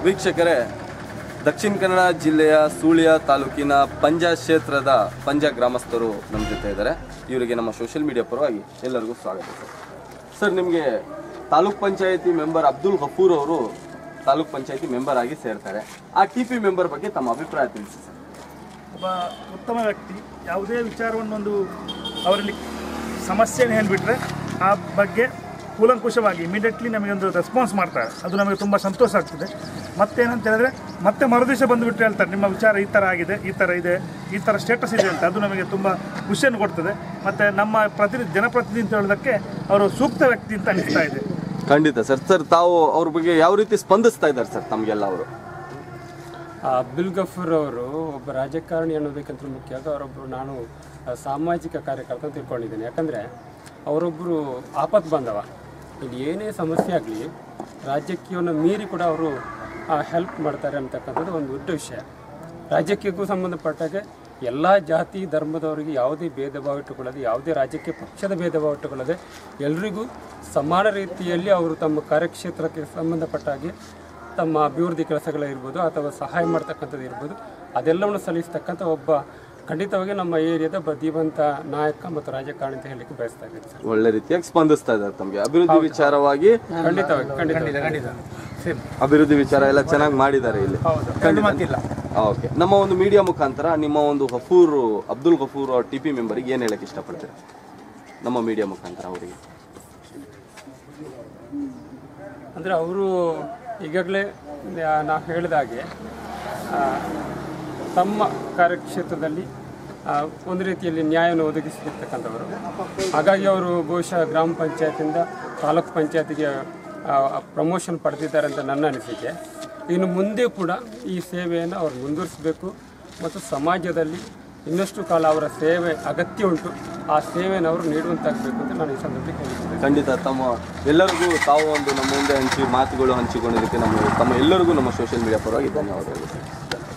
ವೀಕ್ಷಕರೇ ದಕ್ಷಿಣ ಕನ್ನಡ ಜಿಲ್ಲೆಯ ಸೂಳ್ಯ ತಾಲೂಕಿನ ಪಂಜ ಕ್ಷೇತ್ರದ ಪಂಜ ಗ್ರಾಮಸ್ಥರು ನಮ್ಮ ಜೊತೆ ಇದ್ದಾರೆ ಇವರಿಗೆ ನಮ್ಮ ಸೋಷಿಯಲ್ ಮೀಡಿಯಾ ಪರವಾಗಿ ಎಲ್ಲರಿಗೂ ಸ್ವಾಗತ ಸರ್ ಸರ್ ನಿಮಗೆ ತಾಲೂಕ್ ಪಂಚಾಯತಿ ಮೆಂಬರ್ ಅಬ್ದುಲ್ ಗಫೂರ್ ಅವರು ತಾಲೂಕ್ ಪಂಚಾಯತಿ ಮೆಂಬರ್ ಆಗಿ ಸೇರ್ತಾರೆ ಆ ಟಿ ಪಿ ಮೆಂಬರ್ ಬಗ್ಗೆ ತಮ್ಮ ಅಭಿಪ್ರಾಯ ತಿಳಿಸಿ ಸರ್ ಒಬ್ಬ ಉತ್ತಮ ವ್ಯಕ್ತಿ ಯಾವುದೇ ವಿಚಾರವನ್ನು ಒಂದು ಅವರಲ್ಲಿ ಸಮಸ್ಯೆಯನ್ನು ಹೇಳಿಬಿಟ್ರೆ ಆ ಬಗ್ಗೆ ಕೂಲಂಕುಷವಾಗಿ ಇಮಿಡಿಯೇಟ್ಲಿ ನಮಗೆ ಒಂದು ರೆಸ್ಪಾನ್ಸ್ ಮಾಡ್ತಾರೆ ಅದು ನಮಗೆ ತುಂಬ ಸಂತೋಷ ಆಗ್ತದೆ ಮತ್ತೇನಂತ ಹೇಳಿದ್ರೆ ಮತ್ತೆ ಮರುದಿವಸ ಬಂದುಬಿಟ್ಟು ಹೇಳ್ತಾರೆ ನಿಮ್ಮ ವಿಚಾರ ಈ ಥರ ಆಗಿದೆ ಈ ಥರ ಇದೆ ಈ ಥರ ಸ್ಟೇಟಸ್ ಇದೆ ಅಂತ ಅದು ನಮಗೆ ತುಂಬ ಖುಷಿಯನ್ನು ಕೊಡ್ತದೆ ಮತ್ತು ನಮ್ಮ ಪ್ರತಿನಿಧಿ ಜನಪ್ರತಿನಿಧಿ ಅಂತ ಹೇಳೋದಕ್ಕೆ ಅವರು ಸೂಕ್ತ ವ್ಯಕ್ತಿ ಅಂತ ಅನಿಸ್ತಾ ಇದೆ ಖಂಡಿತ ಸರ್ ಸರ್ ತಾವು ಅವ್ರ ಬಗ್ಗೆ ಯಾವ ರೀತಿ ಸ್ಪಂದಿಸ್ತಾ ಇದ್ದಾರೆ ಸರ್ ತಮಗೆಲ್ಲ ಅವರು ಆ ಅಬ್ದುಲ್ ಗಫೂರ್ ಅವರು ಒಬ್ಬ ರಾಜಕಾರಣಿ ಅನ್ನೋದಕ್ಕಿಂತ ಮುಖ್ಯವಾಗಿ ಅವರೊಬ್ಬರು ನಾನು ಆ, ಸಾಮಾಜಿಕ ಕಾರ್ಯಕರ್ತ ಅಂತ ತಿಳ್ಕೊಂಡಿದ್ದೇನೆ ಯಾಕಂದರೆ ಅವರೊಬ್ಬರು ಆಪತ್ ಬಂದವ ಇಲ್ಲಿ ಏನೇ ಸಮಸ್ಯೆ ಆಗಲಿ ರಾಜಕೀಯವನ್ನು ಮೀರಿ ಕೂಡ ಅವರು ಹೆಲ್ಪ್ ಮಾಡ್ತಾರೆ ಅಂತಕ್ಕಂಥದ್ದು ಒಂದು ದೊಡ್ಡ ವಿಷಯ ರಾಜಕೀಯಕ್ಕೂ ಸಂಬಂಧಪಟ್ಟಾಗೆ ಎಲ್ಲ ಜಾತಿ ಧರ್ಮದವರಿಗೆ ಯಾವುದೇ ಭೇದ ಭಾವ ಇಟ್ಟುಕೊಳ್ಳದೆ ಯಾವುದೇ ರಾಜಕೀಯ ಪಕ್ಷದ ಭೇದ ಭಾವ ಇಟ್ಟುಕೊಳ್ಳದೆ ಎಲ್ರಿಗೂ ಸಮಾನ ರೀತಿಯಲ್ಲಿ ಅವರು ತಮ್ಮ ಕಾರ್ಯಕ್ಷೇತ್ರಕ್ಕೆ ಸಂಬಂಧಪಟ್ಟ ಹಾಗೆ ತಮ್ಮ ಅಭಿವೃದ್ಧಿ ಕೆಲಸಗಳಿರ್ಬೋದು ಅಥವಾ ಸಹಾಯ ಮಾಡ್ತಕ್ಕಂಥದ್ದು ಇರ್ಬೋದು ಅದೆಲ್ಲವನ್ನು ಸಲ್ಲಿಸ್ತಕ್ಕಂಥ ಒಬ್ಬ ಖಂಡಿತವಾಗಿ ನಮ್ಮ ಏರಿಯಾದ ಒಬ್ಬ ಧೀಮಂತ ನಾಯಕ ಮತ್ತು ರಾಜಕಾರಣಿ ಅಂತ ಹೇಳಲಿಕ್ಕೆ ಬಯಸ್ತಾ ಇದ್ದೀನಿ ಸರ್ ಒಳ್ಳೆ ರೀತಿಯಾಗಿ ಸ್ಪಂದಿಸ್ತಾ ಇದ್ದಾರೆ ತಮಗೆ ಅಭಿವೃದ್ಧಿ ವಿಚಾರವಾಗಿ ಖಂಡಿತವಾಗಿ ಖಂಡಿತ ಅಭಿವೃದ್ಧಿ ವಿಚಾರ ಎಲ್ಲ ಚೆನ್ನಾಗಿ ಮಾಡಿದ್ದಾರೆ ಇಲ್ಲಿ ಓಕೆ ನಮ್ಮ ಒಂದು ಮೀಡಿಯಾ ಮುಖಾಂತರ ನಿಮ್ಮ ಒಂದು ಗಫೂರ್ ಅಬ್ದುಲ್ ಗಫೂರ್ ಅವ್ರ ಟಿ ಪಿ ಮೆಂಬರಿಗೆ ಏನು ಹೇಳಕ್ಕೆ ಇಷ್ಟಪಡ್ತೀರಾ ನಮ್ಮ ಮೀಡಿಯಾ ಮುಖಾಂತರ ಅವರಿಗೆ ಅಂದರೆ ಅವರು ಈಗಾಗಲೇ ನಾವು ಹೇಳಿದ ಹಾಗೆ ಆ, ತಮ್ಮ ಕಾರ್ಯಕ್ಷೇತ್ರದಲ್ಲಿ ಆ, ಒಂದು ರೀತಿಯಲ್ಲಿ ನ್ಯಾಯವನ್ನು ಒದಗಿಸಿರ್ತಕ್ಕಂಥವರು ಹಾಗಾಗಿ ಅವರು ಬಹುಶಃ ಗ್ರಾಮ ಪಂಚಾಯತಿಂದ ತಾಲೂಕು ಪಂಚಾಯತಿಗೆ ಪ್ರಮೋಷನ್ ಪಡೆದಿದ್ದಾರೆ ಅಂತ ನನ್ನ ಅನಿಸಿಕೆ ಇನ್ನು ಮುಂದೆ ಕೂಡ ಈ ಸೇವೆಯನ್ನು ಅವರು ಮುಂದುವರಿಸಬೇಕು ಮತ್ತು ಸಮಾಜದಲ್ಲಿ ಇನ್ನಷ್ಟು ಕಾಲ ಅವರ ಸೇವೆ ಅಗತ್ಯ ಉಂಟು ಆ ಸೇವೆಯನ್ನು ಅವರು ನೀಡುವಂತಾಗಬೇಕು ಅಂತ ನಾನು ಈ ಸಂದರ್ಭದಲ್ಲಿ ಹೇಳಿದ್ದೇನೆ ಖಂಡಿತ ತಮ್ಮ ಎಲ್ಲರಿಗೂ ತಾವು ಒಂದು ನಮ್ಮ ಮುಂದೆ ಹಂಚಿ ಮಾತುಗಳು ಹಂಚಿಕೊಂಡಿದ್ದಕ್ಕೆ ನಮ್ಮ ತಮ್ಮ ಎಲ್ಲರಿಗೂ ನಮ್ಮ ಸೋಷಿಯಲ್ ಮೀಡಿಯಾ ಪರವಾಗಿ ಧನ್ಯವಾದಗಳು